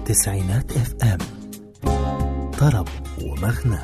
تسعينات اف ام طرب ومغنى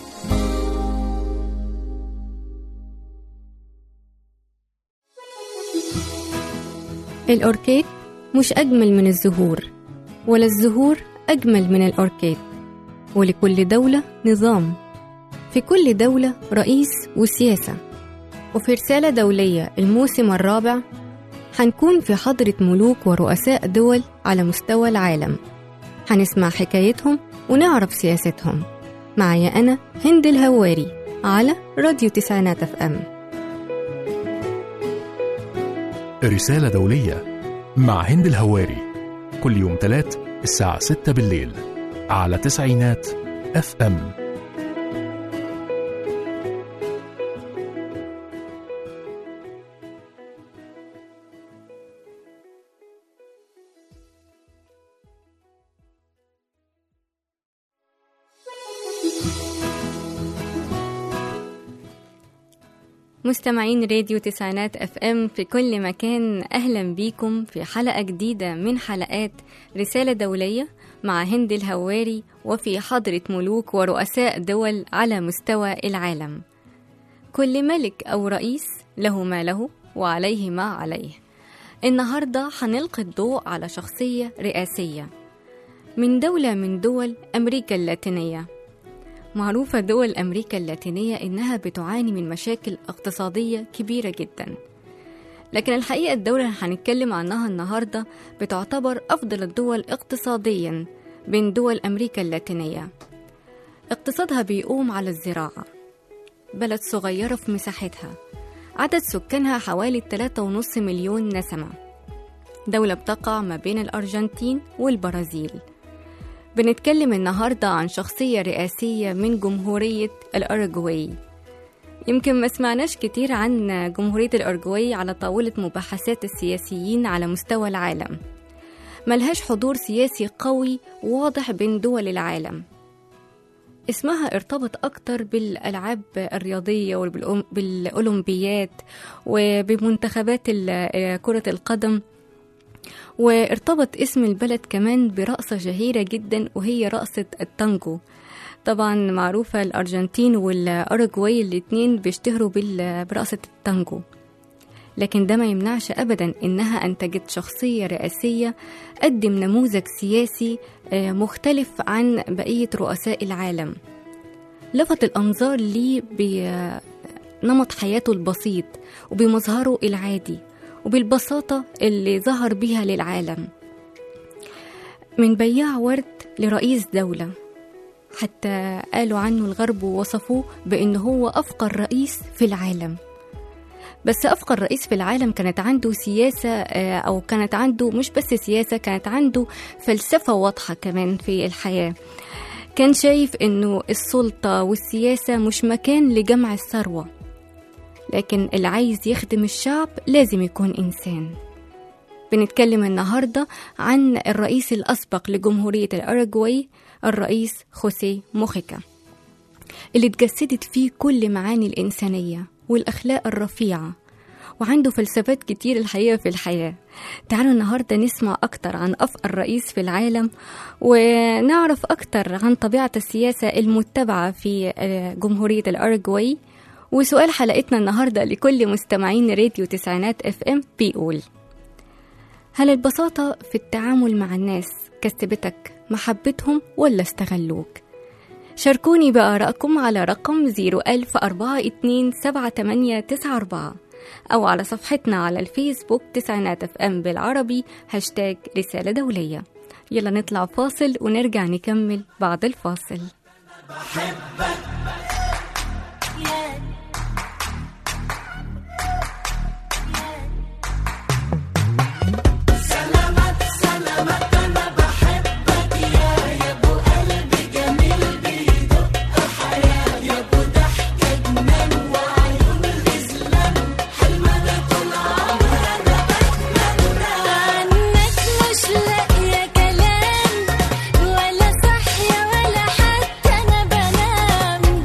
الأوركيد مش أجمل من الزهور ولا الزهور أجمل من الأوركيد ولكل دولة نظام في كل دولة رئيس وسياسة وفي رسالة دولية الموسم الرابع هنكون في حضرة ملوك ورؤساء دول على مستوى العالم هنسمع حكايتهم ونعرف سياستهم معايا أنا هند الهواري على راديو تسعينات اف ام رسالة دولية مع هند الهواري كل يوم تلات الساعة 6 بالليل على تسعينات اف ام مستمعين راديو تسعينات اف ام في كل مكان اهلا بيكم في حلقه جديده من حلقات رساله دوليه مع هند الهواري وفي حضره ملوك ورؤساء دول على مستوى العالم كل ملك او رئيس له ما له وعليه ما عليه النهارده هنلقي الضوء على شخصيه رئاسيه من دوله من دول امريكا اللاتينيه معروفة دول أمريكا اللاتينية إنها بتعاني من مشاكل اقتصادية كبيرة جدا لكن الحقيقة الدولة اللي هنتكلم عنها النهاردة بتعتبر أفضل الدول اقتصاديا بين دول أمريكا اللاتينية اقتصادها بيقوم على الزراعة بلد صغيرة في مساحتها عدد سكانها حوالي 3.5 مليون نسمة دولة بتقع ما بين الأرجنتين والبرازيل بنتكلم النهاردة عن شخصية رئاسية من جمهورية الأرجواي يمكن ما سمعناش كتير عن جمهورية الأرجواي على طاولة مباحثات السياسيين على مستوى العالم ملهاش حضور سياسي قوي واضح بين دول العالم اسمها ارتبط أكتر بالألعاب الرياضية وبالأولمبيات وبمنتخبات كرة القدم وارتبط اسم البلد كمان برقصة شهيرة جدا وهي رقصة التانجو طبعا معروفة الأرجنتين والأرجواي الاتنين بيشتهروا برقصة التانجو لكن ده ما يمنعش أبدا إنها أنتجت شخصية رئاسية قدم نموذج سياسي مختلف عن بقية رؤساء العالم لفت الأنظار ليه بنمط حياته البسيط وبمظهره العادي وبالبساطة اللي ظهر بيها للعالم من بياع ورد لرئيس دولة حتى قالوا عنه الغرب ووصفوه بأنه هو أفقر رئيس في العالم بس أفقر رئيس في العالم كانت عنده سياسة أو كانت عنده مش بس سياسة كانت عنده فلسفة واضحة كمان في الحياة كان شايف أنه السلطة والسياسة مش مكان لجمع الثروة لكن اللي عايز يخدم الشعب لازم يكون إنسان بنتكلم النهاردة عن الرئيس الأسبق لجمهورية الأرجواي الرئيس خوسيه موخيكا اللي اتجسدت فيه كل معاني الإنسانية والأخلاق الرفيعة وعنده فلسفات كتير الحقيقة في الحياة تعالوا النهاردة نسمع أكتر عن أفقر رئيس في العالم ونعرف أكتر عن طبيعة السياسة المتبعة في جمهورية الأرجواي وسؤال حلقتنا النهاردة لكل مستمعين راديو تسعينات اف ام بيقول هل البساطة في التعامل مع الناس كسبتك محبتهم ولا استغلوك؟ شاركوني بآرائكم على رقم 010427894 أو على صفحتنا على الفيسبوك تسعينات اف ام بالعربي هاشتاج رسالة دولية يلا نطلع فاصل ونرجع نكمل بعد الفاصل بحبك عنك مش لاقية كلام ولا صحية ولا حتى أنا بنام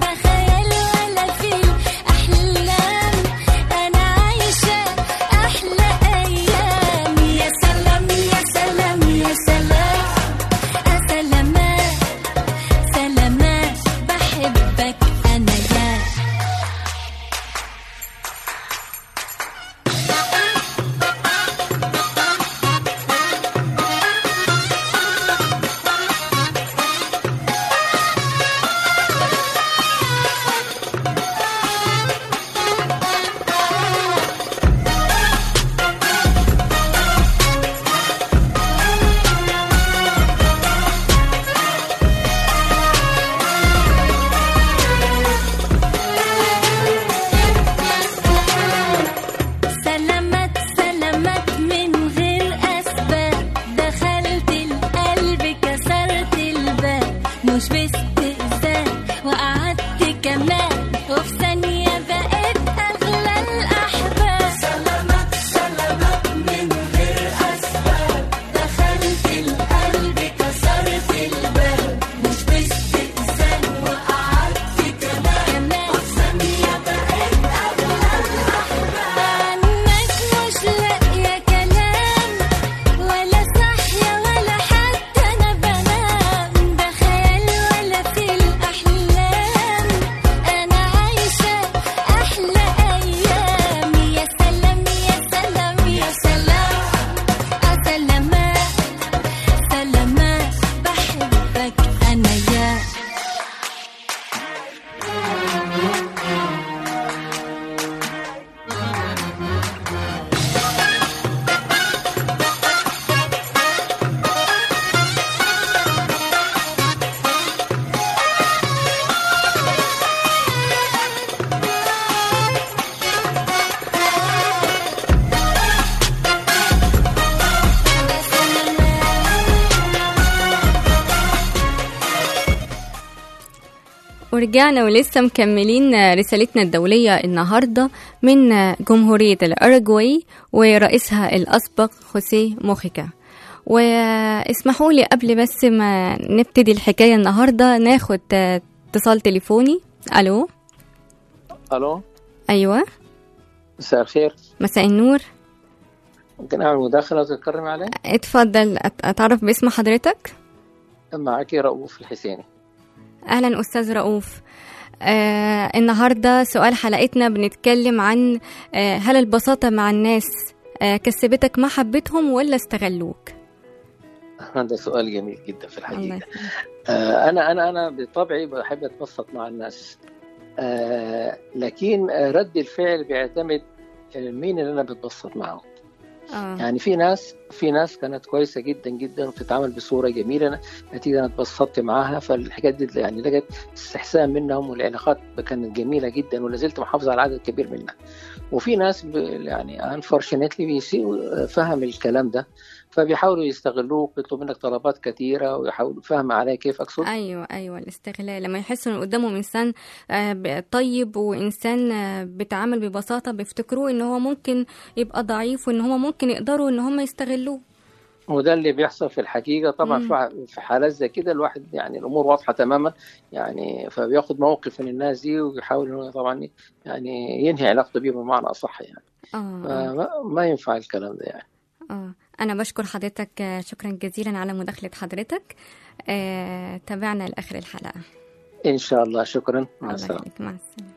ورجعنا ولسه مكملين رسالتنا الدولية النهاردة من جمهورية الأرجواي ورئيسها الأسبق خوسيه موخيكا واسمحوا لي قبل بس ما نبتدي الحكاية النهاردة ناخد اتصال تليفوني ألو الو أيوة مساء الخير مساء النور ممكن اعمل مداخله وتتكرم عليه اتفضل أت- أتعرف باسم حضرتك معك رؤوف الحسيني أهلا أستاذ رؤوف آه النهاردة سؤال حلقتنا بنتكلم عن آه هل البساطة مع الناس آه كسبتك محبتهم ولا استغلوك هذا سؤال جميل جدا في الله الحقيقه يخليك. آه انا انا انا بطبعي بحب اتبسط مع الناس آه لكن آه، رد الفعل بيعتمد آه، مين اللي انا بتبسط معه آه. يعني في ناس في ناس كانت كويسه جدا جدا وبتتعامل بصوره جميله نتيجه انا اتبسطت معاها فالحاجات دي يعني لقيت استحسان منهم والعلاقات كانت جميله جدا ولا زلت محافظ على عدد كبير منها وفي ناس ب يعني انفورشنتلي بيسيئوا فهم الكلام ده فبيحاولوا يستغلوك يطلبوا منك طلبات كثيره ويحاولوا فهم عليك كيف اقصد ايوه ايوه الاستغلال لما يحسوا ان قدامهم انسان آه، ب- طيب وانسان آه، بيتعامل ببساطه بيفتكروه ان هو ممكن يبقى ضعيف وان هم ممكن يقدروا ان هم يستغلوه وده اللي بيحصل في الحقيقه طبعا مم. في في حالات زي كده الواحد يعني الامور واضحه تماما يعني فبياخد موقف من الناس دي ويحاول انه طبعا يعني ينهي علاقته بيهم بمعنى اصح يعني اه آه. فما ما ينفع الكلام ده يعني اه انا بشكر حضرتك آه، شكرا جزيلا على مداخله حضرتك آه، تابعنا لاخر الحلقه ان شاء الله شكرا مع الله السلامه يخليك مع السلامة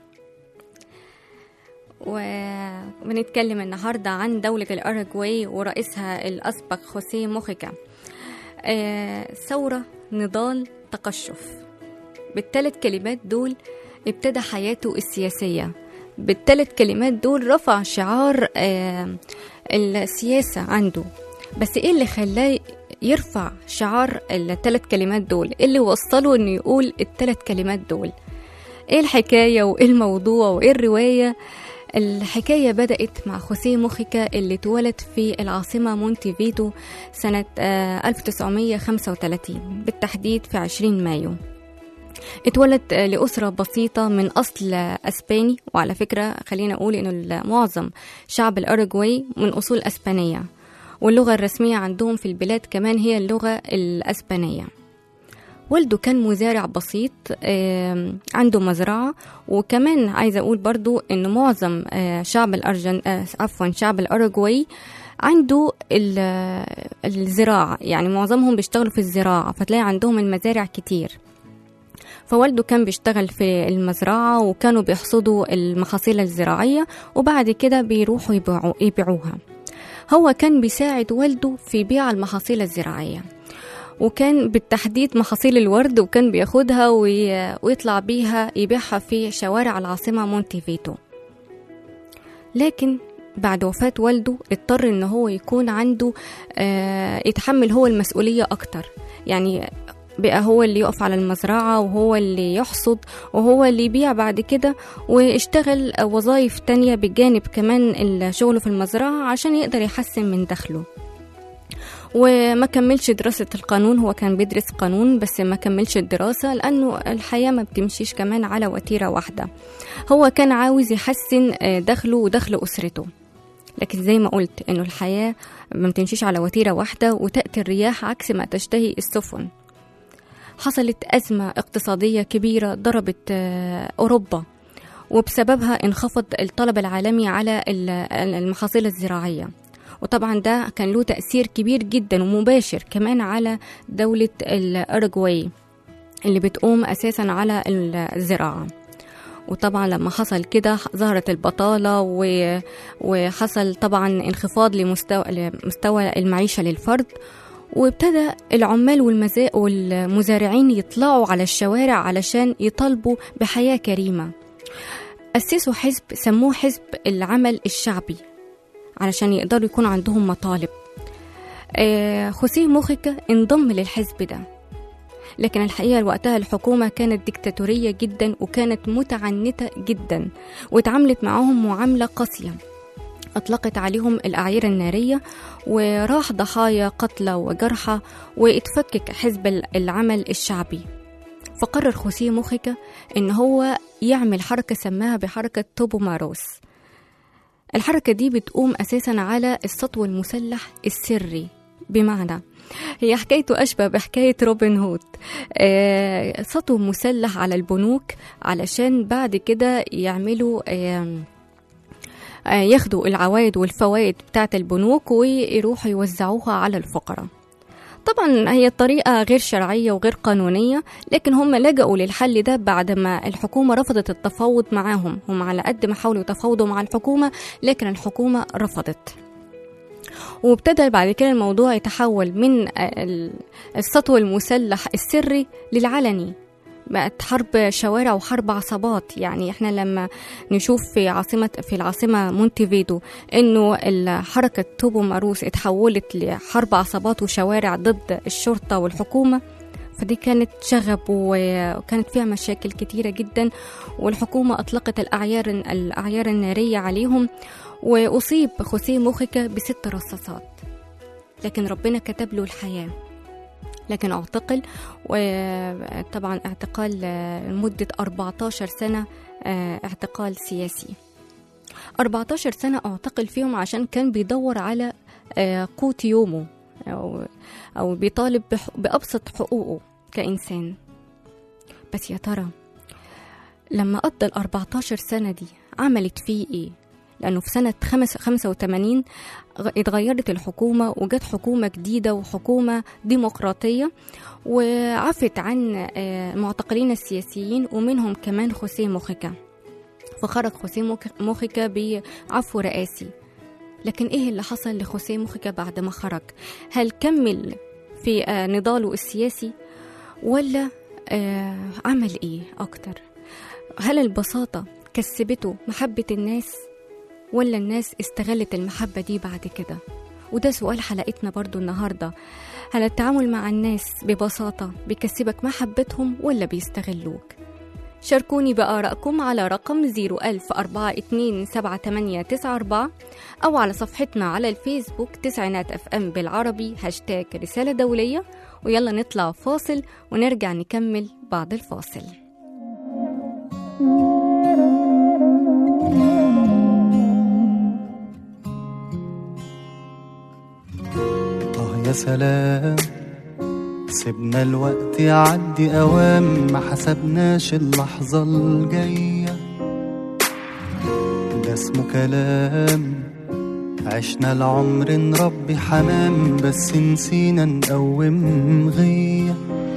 وبنتكلم النهاردة عن دولة الأرجواي ورئيسها الأسبق خوسيه موخيكا آه، ثورة نضال تقشف بالثلاث كلمات دول ابتدى حياته السياسية بالثلاث كلمات دول رفع شعار آه، السياسة عنده بس ايه اللي خلاه يرفع شعار الثلاث كلمات دول إيه اللي وصله انه يقول الثلاث كلمات دول ايه الحكاية وايه الموضوع وايه الرواية الحكاية بدأت مع خوسيه موخيكا اللي اتولد في العاصمة مونتيفيتو سنة آه، 1935 بالتحديد في 20 مايو اتولد آه، لأسرة بسيطة من أصل آه، أسباني وعلى فكرة خلينا أقول إنه معظم شعب الأرجواي من أصول أسبانية واللغة الرسمية عندهم في البلاد كمان هي اللغة الأسبانية والده كان مزارع بسيط آم، عنده مزرعة وكمان عايزة أقول برضو إن معظم آه، شعب الأرجن آه، عفوا شعب الأرجواي عنده ال- آه، الزراعة يعني معظمهم بيشتغلوا في الزراعة فتلاقي عندهم المزارع كتير فوالده كان بيشتغل في المزرعة وكانوا بيحصدوا المحاصيل الزراعية وبعد كده بيروحوا يبيعوا يبيعوها هو كان بيساعد والده في بيع المحاصيل الزراعية وكان بالتحديد محاصيل الورد وكان بياخدها وي... ويطلع بيها يبيعها في شوارع العاصمة مونتيفيتو لكن بعد وفاة والده اضطر ان هو يكون عنده آه يتحمل هو المسؤولية اكتر يعني بقى هو اللي يقف على المزرعة وهو اللي يحصد وهو اللي يبيع بعد كده واشتغل وظائف تانية بجانب كمان الشغل في المزرعة عشان يقدر يحسن من دخله وما كملش دراسة القانون هو كان بيدرس قانون بس ما كملش الدراسة لأنه الحياة ما بتمشيش كمان على وتيرة واحدة هو كان عاوز يحسن آه، دخله ودخل أسرته لكن زي ما قلت إنه الحياة ما بتمشيش على وتيرة واحدة وتأتي الرياح عكس ما تشتهي السفن حصلت أزمة اقتصادية كبيرة ضربت آه، أوروبا وبسببها انخفض الطلب العالمي على ال- المحاصيل الزراعية وطبعا ده كان له تأثير كبير جدا ومباشر كمان على دولة الأرجواي اللي بتقوم أساسا على الزراعة وطبعا لما حصل كده ظهرت البطالة و... وحصل طبعا انخفاض لمستوى لمستوى المعيشة للفرد وابتدى العمال والمزا... والمزارعين يطلعوا على الشوارع علشان يطالبوا بحياة كريمة أسسوا حزب سموه حزب العمل الشعبي علشان يقدروا يكون عندهم مطالب آه خوسيه موخيكا انضم للحزب ده لكن الحقيقة وقتها الحكومة كانت ديكتاتورية جدا وكانت متعنتة جدا واتعاملت معاهم معاملة قاسية أطلقت عليهم الأعير النارية وراح ضحايا قتلى وجرحى واتفكك حزب العمل الشعبي فقرر خوسيه موخيكا إن هو يعمل حركة سماها بحركة توبو ماروس الحركة دي بتقوم أساسا على السطو المسلح السري بمعنى هي حكايته أشبه بحكاية روبن هود آه، سطو مسلح على البنوك علشان بعد كده يعملوا آم، آه، ياخدوا العوائد والفوائد بتاعة البنوك ويروحوا يوزعوها على الفقراء طبعا هي طريقة غير شرعية وغير قانونية لكن هم لجأوا للحل ده بعد ما الحكومة رفضت التفاوض معاهم هم على قد ما حاولوا يتفاوضوا مع الحكومة لكن الحكومة رفضت وابتدى بعد كده الموضوع يتحول من ال- السطو المسلح السري للعلني بقت حرب شوارع وحرب عصابات يعني احنا لما نشوف في عاصمة في العاصمة مونتيفيدو انه الحركة توبو ماروس اتحولت لحرب عصابات وشوارع ضد الشرطة والحكومة فدي كانت شغب و- وكانت فيها مشاكل كتيرة جدا والحكومة أطلقت الأعيار الأعيار النارية عليهم وأصيب خوسيه موخيكا بست رصاصات لكن ربنا كتب له الحياة لكن اعتقل وطبعا اعتقال آه، لمدة 14 سنة آه، اعتقال سياسي 14 سنة اعتقل فيهم عشان كان بيدور على آه، قوت يومه أو, أو بيطالب بح- بأبسط حقوقه كإنسان بس يا ترى لما قضى ال 14 سنة دي عملت فيه إيه؟ لأنه في سنة خمس- 85 غ- اتغيرت الحكومة وجت حكومة جديدة وحكومة ديمقراطية وعفت عن آه، المعتقلين السياسيين ومنهم كمان خوسيه موخيكا فخرج خوسيه موك- موخيكا بعفو رئاسي لكن ايه اللي حصل لخوسيه موخيكا بعد ما خرج هل كمل في آه، نضاله السياسي ولا آه، عمل ايه اكتر هل البساطة كسبته محبة الناس ولا الناس استغلت المحبة دي بعد كده وده سؤال حلقتنا برضو النهاردة هل التعامل مع الناس ببساطة بيكسبك محبتهم ولا بيستغلوك شاركوني بآرائكم على رقم 010427894 أو على صفحتنا على الفيسبوك تسعينات اف ام بالعربي هاشتاج رسالة دولية ويلا نطلع فاصل ونرجع نكمل بعد الفاصل آه يا سلام سيبنا الوقت يعدي أوام ما حسبناش اللحظة الجاية ده اسمه كلام عشنا العمر نربي حمام بس نسينا نقوم غيه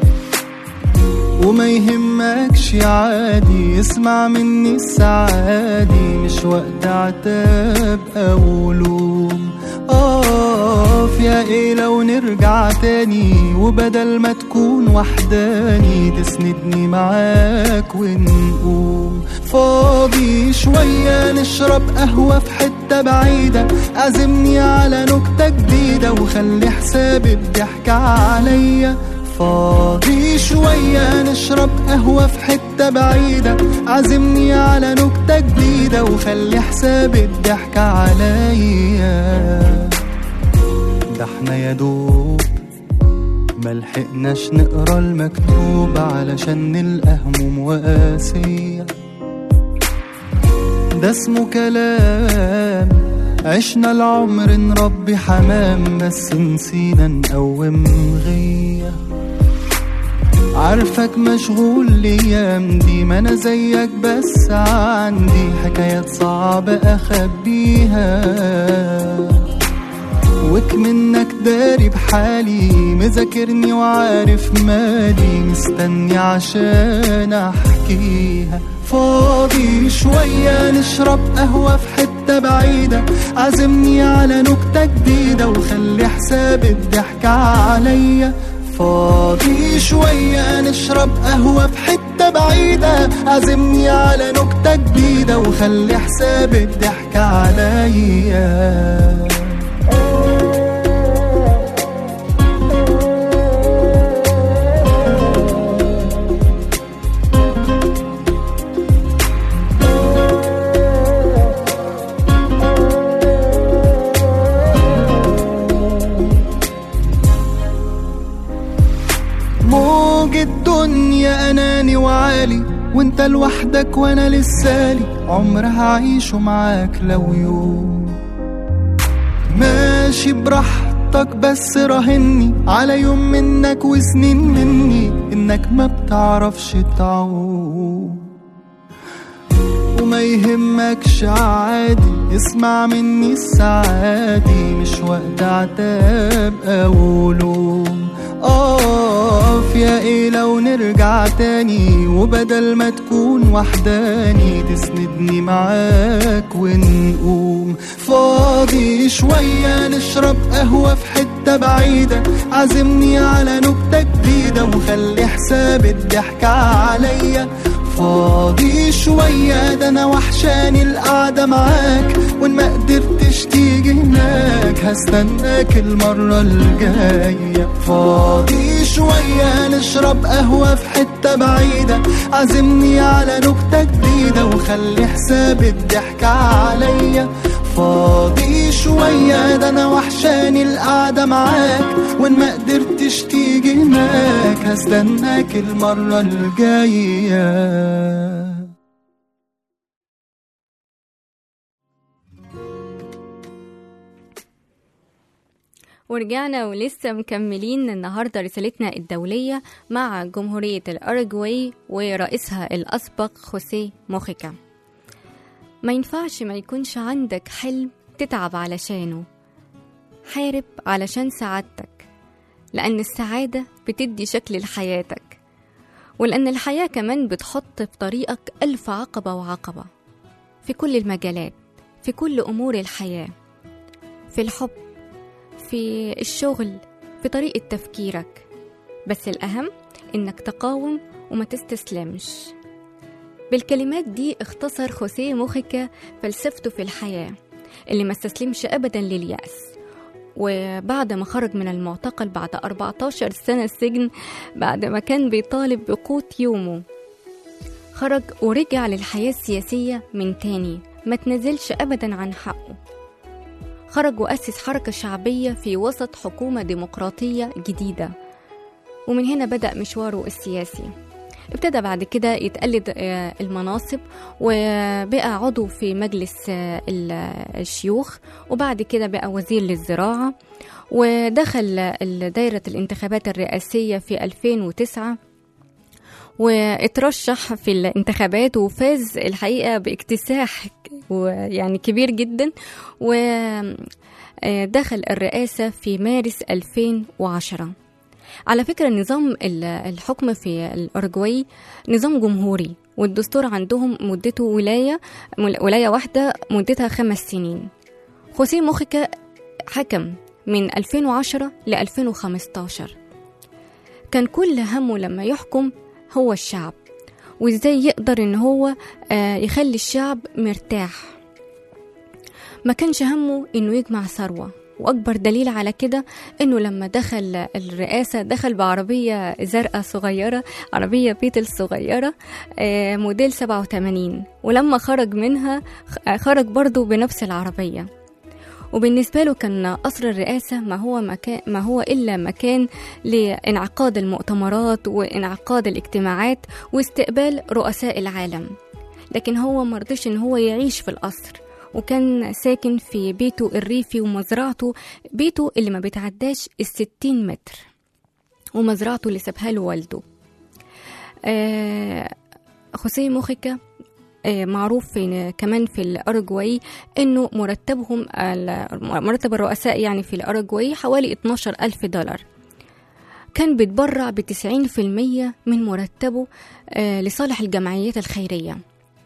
وما يهمكش عادي اسمع مني السعادي مش وقت عتاب او لوم اقف يا ايه لو نرجع تاني وبدل ما تكون وحداني تسندني معاك ونقوم فاضي شوية نشرب قهوة في حتة بعيدة عزمني على نكتة جديدة وخلي حساب الضحك عليا فاضي شوية نشرب قهوة في حتة بعيدة عزمني على نكتة جديدة وخلي حساب الضحك عليا ده احنا يا دوب ملحقناش نقرا المكتوب علشان نلقى هموم وقاسية ده اسمه كلام عشنا العمر نربي حمام بس نسينا نقوم غيه عارفك مشغول الايام دي ما انا زيك بس عندي حكايات صعبة اخبيها وك منك داري بحالي مذاكرني وعارف مالي مستني عشان احكيها فاضي شوية نشرب قهوة في حتة بعيدة عزمني على نكتة جديدة وخلي حساب الضحك عليا فاضي شوية نشرب قهوة في حتة بعيدة عزمني على نكتة جديدة وخلي حساب الضحك عليا موج الدنيا انا وانت لوحدك وانا لسالي عمر هعيشه معاك لو يوم ماشي براحتك بس راهني على يوم منك وسنين مني انك ما بتعرفش تعوم وما يهمكش عادي اسمع مني السعادي مش وقت عتاب او لوم اقف يا ايه لو نرجع تاني وبدل ما تكون وحداني تسندني معاك ونقوم فاضي شوية نشرب قهوة في حتة بعيدة عزمني على نكتة جديدة وخلي حساب الضحكة عليا فاضي شوية ده أنا وحشاني القعدة معاك وإن ما قدرتش تيجي هناك هستناك المرة الجاية فاضي شوية نشرب قهوة في حتة بعيدة عزمني على نكتة جديدة وخلي حساب الضحكة عليا فاضي شوية ده أنا وحشاني القعدة معاك وإن ما قدرتش تيجي هناك هستناك المرة الجاية ورجعنا ولسه مكملين النهارده رسالتنا الدولية مع جمهورية الأرجواي ورئيسها الأسبق خوسيه موخيكا ما ينفعش ما يكونش عندك حلم تتعب علشانه حارب علشان سعادتك لأن السعادة بتدي شكل لحياتك ولأن الحياة كمان بتحط في طريقك ألف عقبة وعقبة في كل المجالات في كل أمور الحياة في الحب في الشغل في طريقة تفكيرك بس الأهم إنك تقاوم وما تستسلمش بالكلمات دي اختصر خوسيه موخيكا فلسفته في الحياة اللي ما استسلمش أبدا لليأس وبعد ما خرج من المعتقل بعد 14 سنة سجن بعد ما كان بيطالب بقوت يومه خرج ورجع للحياة السياسية من تاني ما تنزلش أبدا عن حقه خرج وأسس حركة شعبية في وسط حكومة ديمقراطية جديدة ومن هنا بدأ مشواره السياسي ابتدى بعد كده يتقلد آه، المناصب وبقى عضو في مجلس آه، ال- الشيوخ وبعد كده بقى وزير للزراعة ودخل ال- دايرة الانتخابات الرئاسية في 2009 واترشح في الانتخابات وفاز الحقيقة باكتساح ويعني كبير جدا ودخل الرئاسة في مارس 2010 على فكرة نظام ال- الحكم في الأرجواي نظام جمهوري والدستور عندهم مدته ولاية مل- ولاية واحدة مدتها خمس سنين خوسيه موخيكا حكم من 2010 ل 2015 كان كل همه لما يحكم هو الشعب وازاي يقدر ان هو آه، يخلي الشعب مرتاح ما كانش همه انه يجمع ثروة واكبر دليل على كده انه لما دخل الرئاسة دخل بعربية زرقاء صغيرة عربية بيتل صغيرة آه، موديل 87 ولما خرج منها خ- خرج برضو بنفس العربية وبالنسبة له كان قصر الرئاسة ما هو مكان ما هو إلا مكان لانعقاد المؤتمرات وانعقاد الاجتماعات واستقبال رؤساء العالم لكن هو مرضيش إن هو يعيش في القصر وكان ساكن في بيته الريفي ومزرعته بيته اللي ما بتعداش الستين متر ومزرعته اللي سابها له والده آه خوسيه موخيكا آه، معروف في كمان في الأرجواي إنه مرتبهم ال- مرتب الرؤساء يعني في الأرجواي حوالي 12 ألف دولار كان بيتبرع بتسعين في المية من مرتبه آه، لصالح الجمعيات الخيرية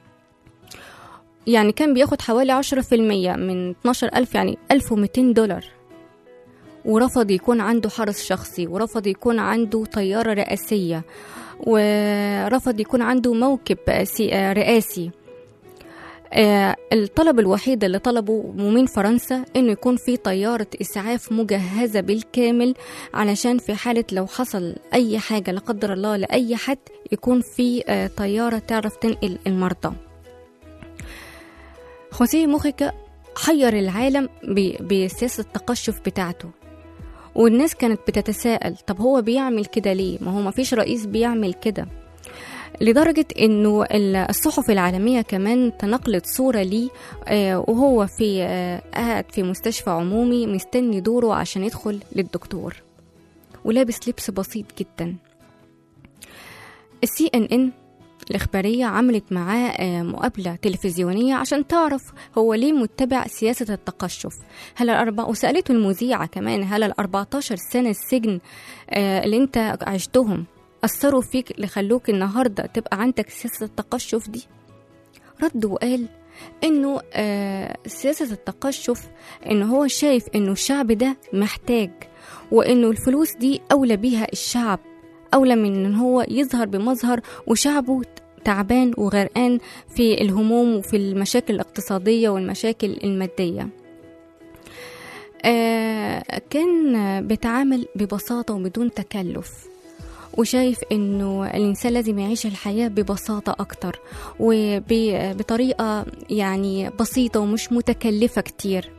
يعني كان بياخد حوالي عشرة في المية من 12 ألف يعني ألف ومتين دولار ورفض يكون عنده حرس شخصي ورفض يكون عنده طيارة رئاسية ورفض يكون عنده موكب سي- آه، رئاسي آه، الطلب الوحيد اللي طلبه من فرنسا انه يكون في طيارة اسعاف مجهزة بالكامل علشان في حالة لو حصل اي حاجة لا قدر الله لاي حد يكون في آه، طيارة تعرف تنقل المرضى خوسيه موخيكا حير العالم ب- بسياسة التقشف بتاعته والناس كانت بتتساءل طب هو بيعمل كده ليه ما هو ما فيش رئيس بيعمل كده لدرجة انه ال- الصحف العالمية كمان تنقلت صورة ليه آه، وهو في آه، قاعد في مستشفى عمومي مستني دوره عشان يدخل للدكتور ولابس لبس بسيط جدا السي ان ان الإخبارية عملت معاه آه، مقابلة تلفزيونية عشان تعرف هو ليه متبع سياسة التقشف هل الأربع وسألته المذيعة كمان هل ال 14 سنة السجن آه، اللي أنت عشتهم أثروا فيك اللي خلوك النهاردة تبقى عندك سياسة التقشف دي رد وقال إنه آه، سياسة التقشف إنه هو شايف إنه الشعب ده محتاج وإنه الفلوس دي أولى بيها الشعب أولى من إن هو يظهر بمظهر وشعبه تعبان وغرقان في الهموم وفي المشاكل الاقتصادية والمشاكل المادية آه كان بيتعامل ببساطة وبدون تكلف وشايف انه الانسان لازم يعيش الحياه ببساطه اكتر وبطريقه يعني بسيطه ومش متكلفه كتير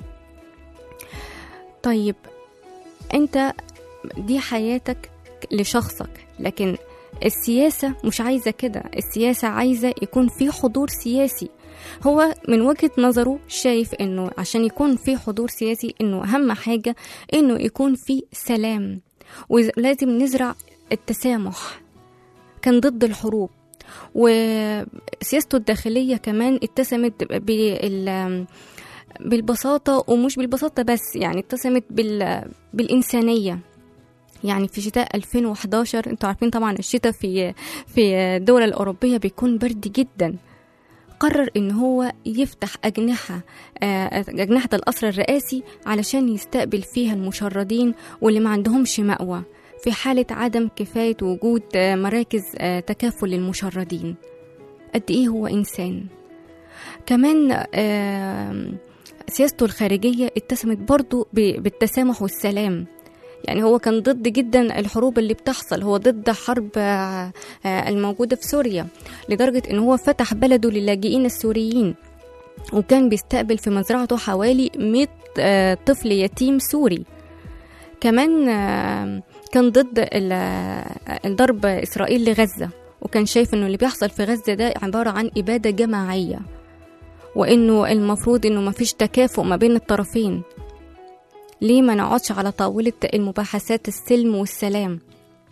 طيب انت دي حياتك لشخصك لكن السياسة مش عايزة كده السياسة عايزة يكون في حضور سياسي هو من وجهة نظره شايف انه عشان يكون في حضور سياسي انه اهم حاجة انه يكون في سلام ولازم نزرع التسامح كان ضد الحروب وسياسته الداخلية اتسمت اتسمت بال بالبساطة ومش بالبساطة بس يعني اتسمت بال... بالإنسانية يعني في شتاء 2011 انتوا عارفين طبعا الشتاء في في الدول الأوروبية بيكون برد جدا قرر ان هو يفتح أجنحة آه، أجنحة القصر الرئاسي علشان يستقبل فيها المشردين واللي ما عندهمش مأوى في حالة عدم كفاية وجود آه، مراكز آه، تكافل للمشردين قد إيه هو إنسان كمان آه، سياسته الخارجية اتسمت برضو ب- بالتسامح والسلام يعني هو كان ضد جدا الحروب اللي بتحصل هو ضد حرب آه، آه، الموجودة في سوريا لدرجة ان هو فتح بلده للاجئين السوريين وكان بيستقبل في مزرعته حوالي 100 آه، طفل يتيم سوري كمان آه، كان ضد ال- آه، الضرب إسرائيل لغزة وكان شايف انه اللي بيحصل في غزة ده عبارة عن إبادة جماعية وانه المفروض انه مفيش تكافؤ ما بين الطرفين ليه ما نقعدش على طاولة المباحثات السلم والسلام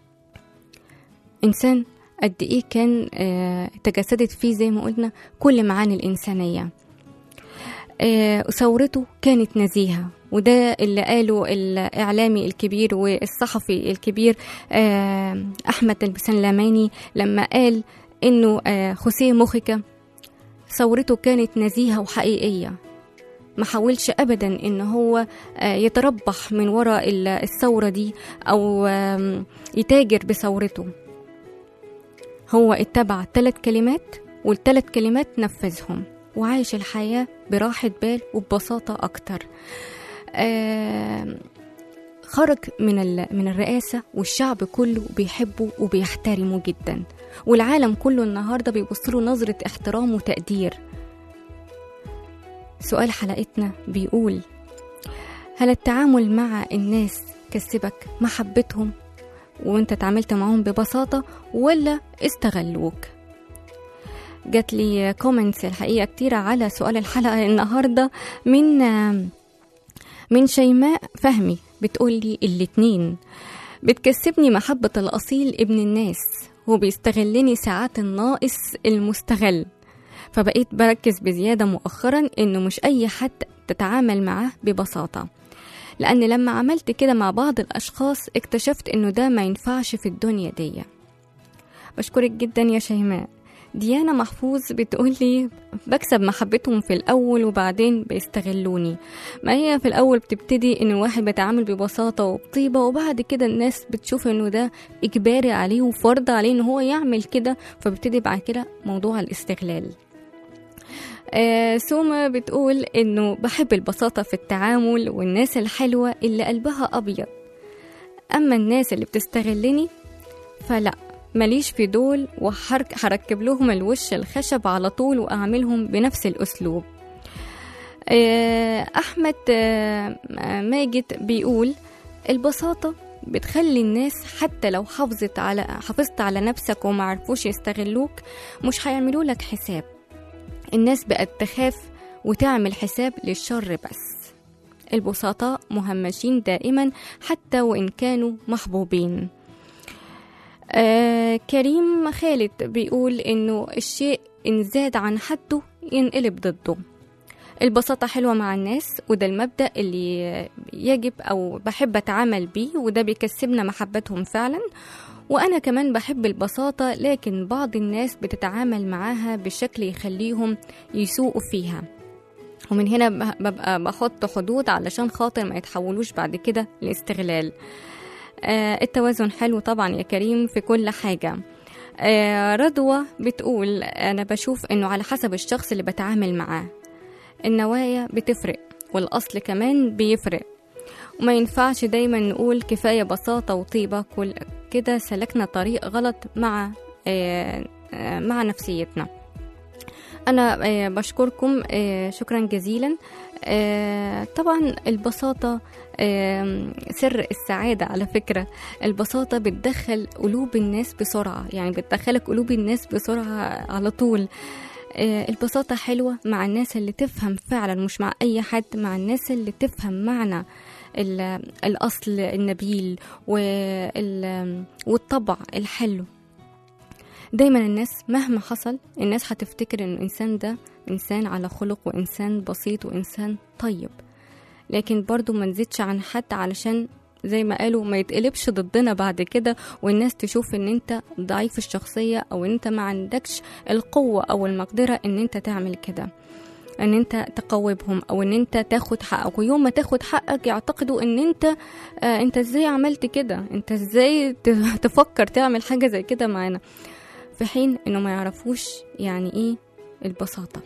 إنسان قد إيه كان آه، تجسدت فيه زي ما قلنا كل معاني الإنسانية آه، ثورته كانت نزيهة وده اللي قاله الإعلامي الكبير والصحفي الكبير آه، أحمد البسلماني لما قال إنه آه، خوسيه موخيكا ثورته كانت نزيهة وحقيقية ما حاولش ابدا ان هو آه، يتربح من وراء ال- الثوره دي او آم، يتاجر بثورته هو اتبع ثلاث كلمات والثلاث كلمات نفذهم وعايش الحياه براحه بال وببساطه اكتر آم، خرج من ال- من الرئاسه والشعب كله بيحبه وبيحترمه جدا والعالم كله النهارده بيبص له نظره احترام وتقدير سؤال حلقتنا بيقول هل التعامل مع الناس كسبك محبتهم وانت تعاملت معاهم ببساطة ولا استغلوك جات لي كومنتس الحقيقة كتيرة على سؤال الحلقة النهاردة من من شيماء فهمي بتقول لي الاتنين بتكسبني محبة الأصيل ابن الناس وبيستغلني ساعات الناقص المستغل فبقيت بركز بزيادة مؤخرا إنه مش أي حد تتعامل معاه ببساطة لأن لما عملت كده مع بعض الأشخاص اكتشفت إنه ده ما ينفعش في الدنيا دي بشكرك جدا يا شيماء ديانا محفوظ بتقول لي بكسب محبتهم في الأول وبعدين بيستغلوني ما هي في الأول بتبتدي إن الواحد بيتعامل ببساطة وبطيبة وبعد كده الناس بتشوف إنه ده إجباري عليه وفرض عليه إن هو يعمل كده فبيبتدي بعد كده موضوع الاستغلال آه سوما بتقول انه بحب البساطة في التعامل والناس الحلوة اللي قلبها ابيض اما الناس اللي بتستغلني فلا ماليش في دول وهركب لهم الوش الخشب على طول واعملهم بنفس الاسلوب آه احمد آه ماجد بيقول البساطة بتخلي الناس حتى لو حافظت على حافظت على نفسك وما عرفوش يستغلوك مش هيعملوا لك حساب الناس بقت تخاف وتعمل حساب للشر بس البسطاء مهمشين دائما حتى وإن كانوا محبوبين آه كريم خالد بيقول إنه الشيء إن زاد عن حده ينقلب ضده البساطة حلوة مع الناس وده المبدأ اللي يجب أو بحب أتعامل بيه وده بيكسبنا محبتهم فعلا وأنا كمان بحب البساطة لكن بعض الناس بتتعامل معاها بشكل يخليهم يسوقوا فيها ومن هنا ب- ببقى بحط حدود علشان خاطر ما يتحولوش بعد كده لاستغلال آه التوازن حلو طبعا يا كريم في كل حاجة آه رضوى بتقول أنا بشوف إنه على حسب الشخص اللي بتعامل معاه النوايا بتفرق والأصل كمان بيفرق وما ينفعش دايما نقول كفاية بساطة وطيبة كل كده سلكنا طريق غلط مع آه، آه، مع نفسيتنا أنا آه، بشكركم آه، شكرا جزيلا آه، طبعا البساطة آم، سر السعادة على فكرة البساطة بتدخل قلوب الناس بسرعة يعني بتدخلك قلوب الناس بسرعة على طول آه، البساطة حلوة مع الناس اللي تفهم فعلا مش مع أي حد مع الناس اللي تفهم معنى ال- الأصل النبيل وال- والطبع الحلو دايما الناس مهما حصل الناس هتفتكر ان الانسان ده انسان على خلق وانسان بسيط وانسان طيب لكن برضو ما نزيدش عن حد علشان زي ما قالوا ما يتقلبش ضدنا بعد كده والناس تشوف ان انت ضعيف الشخصية او انت ما عندكش القوة او المقدرة ان انت تعمل كده ان انت تقوبهم او ان انت تاخد حقك ويوم ما تاخد حقك يعتقدوا ان انت آه انت ازاي عملت كده انت ازاي ت- تفكر تعمل حاجة زي كده معانا في حين انه ما يعرفوش يعني ايه البساطة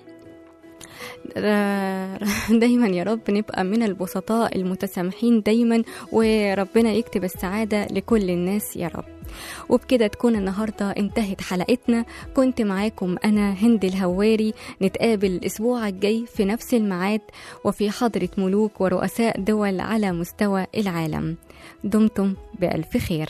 آه، دايما يا رب نبقى من البسطاء المتسامحين دايما وربنا يكتب السعادة لكل الناس يا رب وبكده تكون النهاردة انتهت حلقتنا كنت معاكم أنا هند الهواري نتقابل الأسبوع الجاي في نفس الميعاد وفي حضرة ملوك ورؤساء دول على مستوى العالم دمتم بألف خير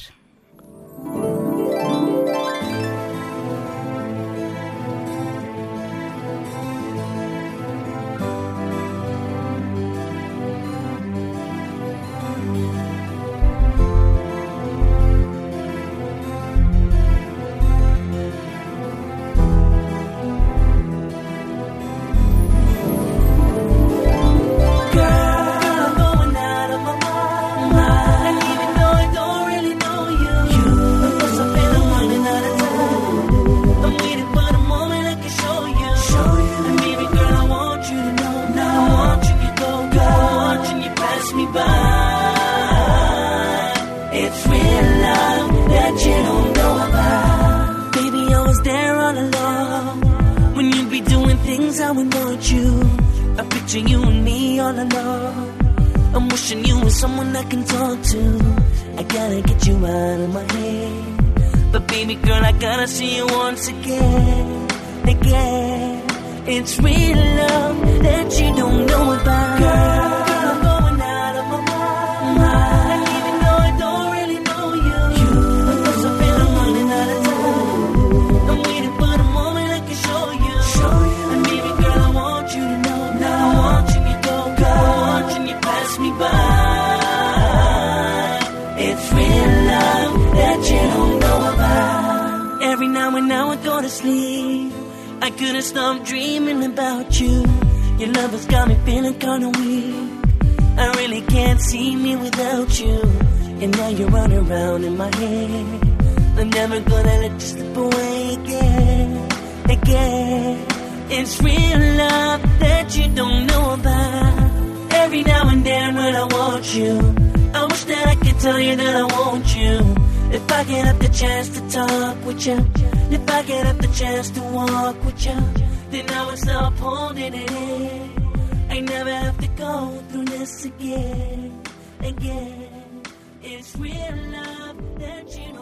I'm going out of my mind. And even though I don't really know you, of course I feel I'm running out of time. I'm waiting for the moment I can show you. And baby girl, I want you to know. Now I want you to go. I'm watching you pass me by. It's real love that you don't know about. Baby, I was there all along. When you be doing things I would want you. I picture you and me all along. I'm wishing you were someone I can talk to. I gotta get you out of my head. But baby girl, I gotta see you once again. Again. It's real love that you don't know about. Girl, I'm going out of my mind. And even though I don't really know you, of course I feel I'm running out of time. I'm waiting for the moment I can show you. And baby girl, I want you to know. Now I'm watching you go. I'm watching you pass me by. It's real love that you don't know about. Every now and now I go to sleep. I couldn't stop dreaming about you. Your love has got me feeling kinda weak. I really can't see me without you. And now you're running around in my head. I'm never gonna let you slip away again, again. It's real love that you don't know about. Every now and then when I want you, I wish that I could tell you that I want you. If I get up the chance to talk with you, if I get up the chance to walk with you, then I would stop holding it in. I never have to go through this again, again. It's real love that you don't